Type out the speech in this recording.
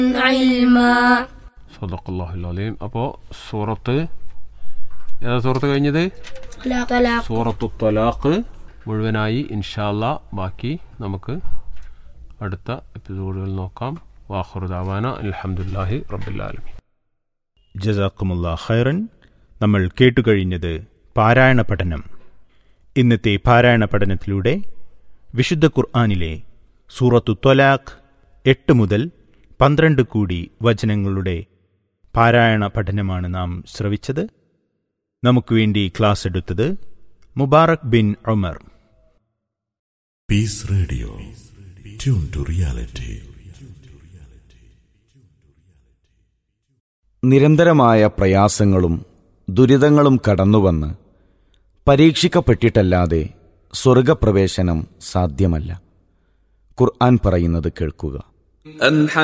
علما സദഖല്ലാഹുൽ അലീം അപ്പോൾ സൂറത്ത് ഏതാ സൂറത്ത് കഴിഞ്ഞത് طلاق സൂറത്തു തലാഖ് മുഴുവനായി ഇൻഷാല്ല ബാക്കി നമുക്ക് അടുത്ത എപ്പിസോഡുകൾ നോക്കാം വാഹുറുദാവാന അലഹമുല്ലാഹി റബ്ബുല്ലാലമി ജസാക്കുമുള്ള ഖൈറൻ നമ്മൾ കേട്ടുകഴിഞ്ഞത് പാരായണ പഠനം ഇന്നത്തെ പാരായണ പഠനത്തിലൂടെ വിശുദ്ധ ഖുർആാനിലെ സൂറത്തു ത്വലാഖ് എട്ട് മുതൽ പന്ത്രണ്ട് കൂടി വചനങ്ങളുടെ പാരായണ പഠനമാണ് നാം ശ്രവിച്ചത് നമുക്ക് വേണ്ടി ക്ലാസ് എടുത്തത് Mubarak bin Umar Peace Radio. Tune to reality. നിരന്തരമായ പ്രയാസങ്ങളും ദുരിതങ്ങളും കടന്നുവന്ന് പരീക്ഷിക്കപ്പെട്ടിട്ടല്ലാതെ സ്വർഗപ്രവേശനം സാധ്യമല്ല ഖുർആൻ പറയുന്നത് കേൾക്കുക أم